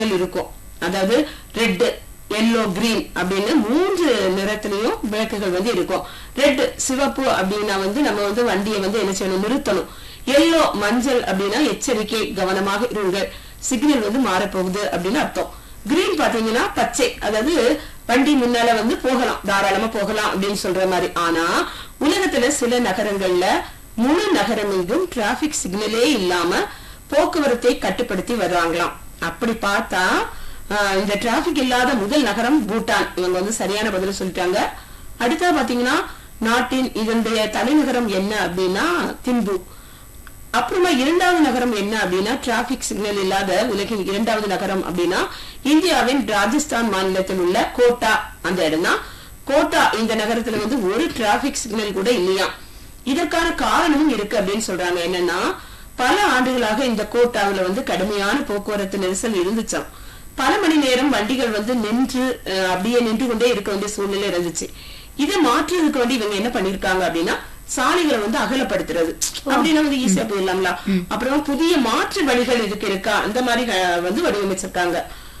இருக்கும் அதாவது red yellow green அப்படின்னு மூன்று நிறத்திலையும் விளக்குகள் வந்து இருக்கும் ரெட் சிவப்பு அப்படின்னா வந்து நம்ம வந்து வண்டியை வந்து என்ன செய்யணும் நிறுத்தணும் எல்லோ மஞ்சள் அப்படின்னா எச்சரிக்கை கவனமாக இருங்கள் சிக்னல் வந்து மாறப்போகுது அப்படின்னு அர்த்தம் கிரீன் பாத்தீங்கன்னா பச்சை அதாவது வண்டி முன்னால வந்து போகலாம் தாராளமா போகலாம் அப்படின்னு சொல்ற மாதிரி ஆனா உலகத்துல சில நகரங்கள்ல முழு நகரம் எங்கும் டிராபிக் சிக்னலே இல்லாம போக்குவரத்தை கட்டுப்படுத்தி வர்றாங்களாம் அப்படி பார்த்தா ஆஹ், இந்த டிராபிக் இல்லாத முதல் நகரம் பூட்டான் இவங்க வந்து சரியான பதில் சொல்லிட்டாங்க அடுத்தது பாத்தீங்கன்னா நாட்டின் இதனுடைய தலைநகரம் என்ன அப்படின்னா திம்பு அப்புறமா இரண்டாவது நகரம் என்ன அப்படின்னா டிராபிக் சிக்னல் இல்லாத உலகின் இரண்டாவது நகரம் அப்படின்னா இந்தியாவின் ராஜஸ்தான் மாநிலத்தில் உள்ள கோட்டா அந்த இடம் தான் கோட்டா இந்த நகரத்துல வந்து ஒரு டிராபிக் சிக்னல் கூட இல்லையா இதற்கான காரணமும் இருக்கு அப்படின்னு சொல்றாங்க என்னன்னா பல ஆண்டுகளாக இந்த கோட்டாவுல வந்து கடுமையான போக்குவரத்து நெரிசல் இருந்துச்சாம் பல மணி நேரம் வண்டிகள் வந்து நின்று அஹ், அப்படியே நின்று கொண்டே இருக்க வேண்டிய சூழ்நிலை இருந்துச்சு இதை மாற்றுறதுக்கு வந்து இவங்க என்ன பண்ணிருக்காங்க அப்படின்னா சாலைகளை வந்து அகலப்படுத்துறது அப்படின்னா வந்து ஈஸியா போயிடலாம்ல அப்புறம் புதிய மாற்று வழிகள் இதுக்கு இருக்கா அந்த மாதிரி அஹ், வந்து வடிவமைச்சிருக்காங்க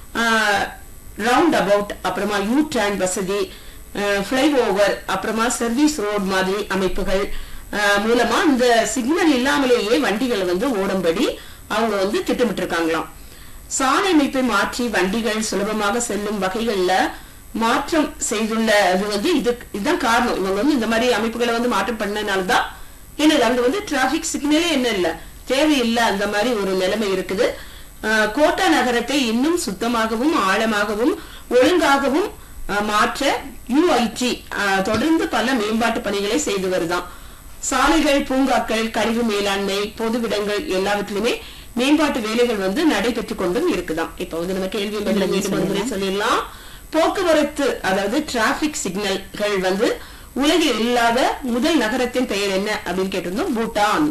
ரவுண்ட் அபவுட் அப்புறமா யூ டர்ன் வசதி ஃபிளை ஓவர் அப்புறமா சர்வீஸ் ரோட் மாதிரி அமைப்புகள் அஹ், மூலமா இந்த சிக்னல் இல்லாமலேயே வண்டிகளை வந்து ஓடும்படி அவங்க வந்து திட்டமிட்டு இருக்காங்களாம் சாலை அமைப்பை மாற்றி வண்டிகள் சுலபமாக செல்லும் வகைகள்ல மாற்றம் செய்துள்ள அது வந்து இது இதுதான் காரணம் இவங்க வந்து இந்த மாதிரி அமைப்புகளை வந்து மாற்றம் பண்ணனால்தான் என்னது அங்க வந்து டிராபிக் சிக்னலே என்ன இல்ல தேவையில்லை அந்த மாதிரி ஒரு நிலைமை இருக்குது அஹ், கோட்டா நகரத்தை இன்னும் சுத்தமாகவும் ஆழமாகவும் ஒழுங்காகவும் அஹ், மாற்ற யுஐடி தொடர்ந்து பல மேம்பாட்டு பணிகளை செய்து வருதாம் சாலைகள் பூங்காக்கள் கழிவு மேலாண்மை பொதுவிடங்கள் எல்லாவற்றிலுமே மேம்பாட்டு வேலைகள் வந்து நடைபெற்றுக் கொண்டும் இருக்குதாம் இப்ப வந்து நம்ம கேள்வி பதில மீண்டும் ஒரு முறை சொல்லிடலாம் போக்குவரத்து அதாவது டிராபிக் சிக்னல்கள் வந்து உலகில் இல்லாத முதல் நகரத்தின் பெயர் என்ன அப்படின்னு கேட்டிருந்தோம் பூட்டான்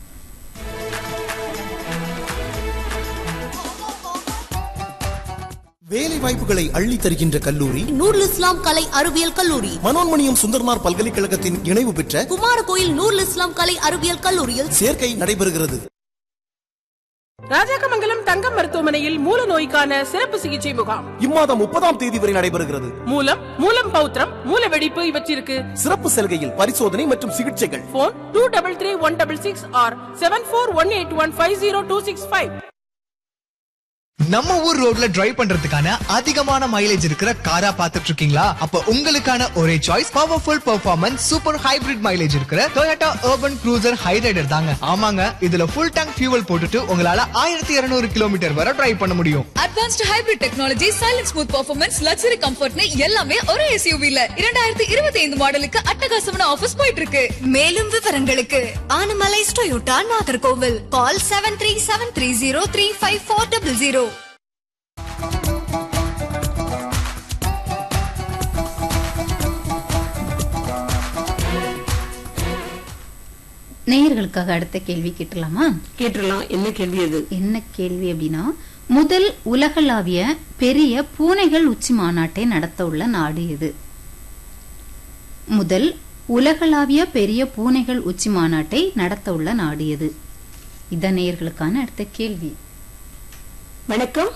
வேலை வாய்ப்புகளை அள்ளி தருகின்ற கல்லூரி நூருல் இஸ்லாம் கலை அறிவியல் கல்லூரி மனோன்மணியம் சுந்தர்மார் பல்கலைக்கழகத்தின் இணைவு பெற்ற குமாரகோயில் நூருல் இஸ்லாம் கலை அறிவியல் கல்லூரியில் சேர்க்கை நடைபெறுகிறது ராஜாக்கமங்கலம் தங்கம் மருத்துவமனையில் மூல நோய்க்கான சிறப்பு சிகிச்சை முகாம் இம்மாதம் முப்பதாம் தேதி வரை நடைபெறுகிறது மூலம் மூலம் பௌத்திரம் மூல வெடிப்பு இவற்றிற்கு சிறப்பு சலுகையில் பரிசோதனை மற்றும் சிகிச்சைகள் phone two double three one double six or seven four one eight one five zero two six five நம்ம ஊர் ரோட்ல டிரைவ் பண்றதுக்கான அதிகமான மைலேஜ் இருக்கிற காரா பாத்துட்டு இருக்கீங்களா அப்ப உங்களுக்கான ஒரே choice powerful performance super hybrid mileage இருக்கிற Toyota urban cruiser ஹைரைடர் தாங்க ஆமாங்க இதுல ஃபுல் டேங்க் ஃபியூவல் போட்டுட்டு உங்களால ஆயிரத்தி இருநூறு கிலோமீட்டர் வரை டிரைவ் பண்ண முடியும் advanced hybrid technology silence smooth performance luxury கம்ஃபர்ட்னு எல்லாமே ஒரே எஸ்யூவில இரண்டாயிரத்தி இருபத்தி ஐந்து மாடலுக்கு அட்டகாசமான ஆஃபர்ஸ் போயிட்டு இருக்கு மேலும் விவரங்களுக்கு Anamalai Toyota Nagercoil call seven three seven three zero three five four double zero நேயர்களுக்காக அடுத்த கேள்வி கேட்டலாமா கேட்டுடலாம் என்ன கேள்வி அது என்ன கேள்வி அப்படின்னா முதல் உலகளாவிய பெரிய பூனைகள் உச்சி மாநாட்டை நடத்த உள்ள நாடு எது முதல் உலகளாவிய பெரிய பூனைகள் உச்சி மாநாட்டை நடத்த உள்ள நாடு எது இதான் நேயர்களுக்கான அடுத்த கேள்வி வணக்கம்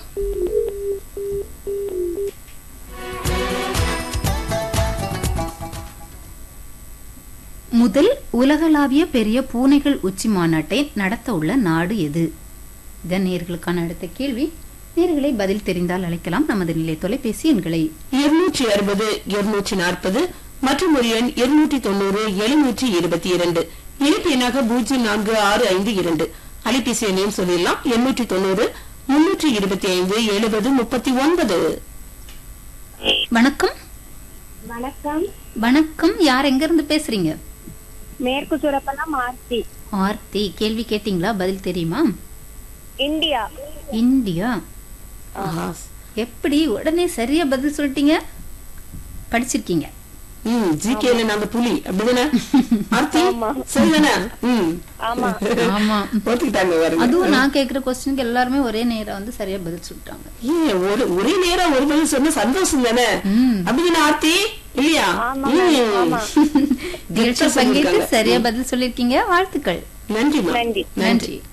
முதல் உலகளாவிய பெரிய பூனைகள் உச்சி மாநாட்டை நடத்த உள்ள நாடு எது இதான் நேயர்களுக்கான அடுத்த கேள்வி நேர்களை பதில் தெரிந்தால் அழைக்கலாம் நமது நிலை தொலைபேசி எண்களை இருநூற்றி அறுபது இருநூற்றி நாற்பது மற்றும் ஒரு எண் இருநூற்றி தொண்ணூறு எழுநூற்றி இருபத்தி இரண்டு இணைப்பு எண்ணாக பூஜ்ஜியம் நான்கு ஆறு ஐந்து இரண்டு அலைபேசி எண்ணையும் சொல்லிடலாம் எண்ணூற்றி தொண்ணூறு முன்னூற்றி இருபத்தி ஐந்து எழுபது முப்பத்தி ஒன்பது வணக்கம் வணக்கம் வணக்கம் யார் எங்க இருந்து பேசுறீங்க மேற்கு சுரப்பெல்லாம் ஆர்த்தி ஆர்த்தி கேள்வி கேட்டீங்களா பதில் தெரியுமா இந்தியா இந்தியா ஆஹா. எப்படி உடனே சரியா பதில் சொல்லிட்டீங்க படிச்சிருக்கீங்க ம் ஜிகேல நாங்க புலி அப்படிதானே ஆர்த்தி சரிதானே ம் ஆமா ஆமா ஒத்துக்கிட்டாங்க பாருங்க அதுவும் நான் கேக்குற கொஸ்டினுக்கு எல்லாருமே ஒரே நேரம் வந்து சரியா பதில் சொல்லிட்டாங்க ஏன் ஒரு ஒரே நேரம் ஒரு பதில் சொன்னா சந்தோஷம் தானே அப்படிதானே ஆர்த்தி இல்லையா ம். நிகழ்ச்சி கெத்தா பங்கேற்று சொல்லிருக்காங்க. சரியா பதில் சொல்லிருக்கீங்க வாழ்த்துக்கள் நன்றிமா நன்றி நன்றி